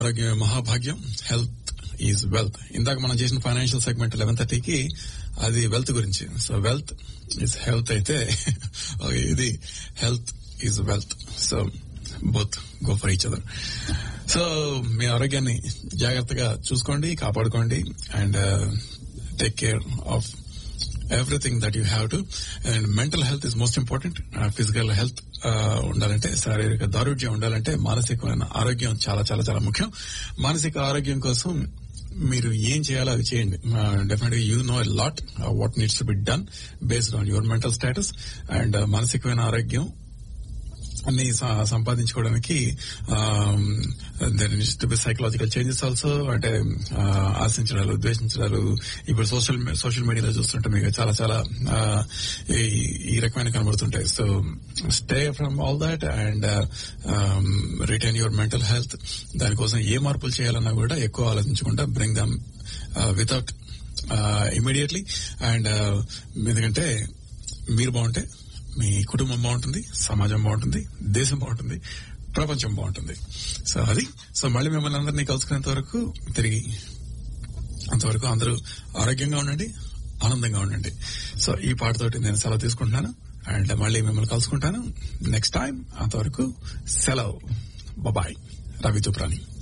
ఆరోగ్యం మహాభాగ్యం health is wealth ఇందాక మనం చేసిన ఫైనాన్షియల్ సెగ్మెంట్ లెవెన్ థర్టీకి అది వెల్త్ గురించి సో వెల్త్ ఇస్ హెల్త్ అయితే ఇది health is wealth so both go for each other so మీ ఆరోగ్యాన్ని జాగ్రత్తగా చూసుకోండి కాపాడుకోండి and take care of everything that you have to and mental health is most important physical health ఉండాలంటే శారీరక దారుఢ్యం ఉండాలంటే మానసికమైన ఆరోగ్యం చాలా చాలా చాలా ముఖ్యం మానసిక ఆరోగ్యం కోసం మీరు ఏం చేయాలో అది చేయండి డెఫినెట్ గా you know lot what needs to be done based on your mental status and మానసికమైన ఆరోగ్యం అన్ని సంపాదించుకోవడానికి there needs to be psychological changes also అంటే ఆశించడాలు ద్వేషించడాలు ఇప్పుడు సోషల్ సోషల్ మీడియాలో చూస్తుంటే మీకు చాలా చాలా ఈ రకమైన కనబడుతుంటాయి so stay from all that and retain your mental health దానికోసం ఏ మార్పులు చేయాలన్నా కూడా ఎక్కువ ఆలోచించకుండా bring them without immediately and ఎందుకంటే మీరు బాగుంటే మీ కుటుంబం బాగుంటుంది సమాజం బాగుంటుంది దేశం బాగుంటుంది ప్రపంచం బాగుంటుంది సో అది సో మళ్ళీ మిమ్మల్ని అందరినీ కలుసుకునేంత వరకు తిరిగి అంతవరకు అందరూ ఆరోగ్యంగా ఉండండి ఆనందంగా ఉండండి సో ఈ పాటతోటి నేను సెలవు తీసుకుంటున్నాను అండ్ మళ్ళీ మిమ్మల్ని కలుసుకుంటాను నెక్స్ట్ టైం అంతవరకు సెలవు బాయ్ రవి తుప్రాని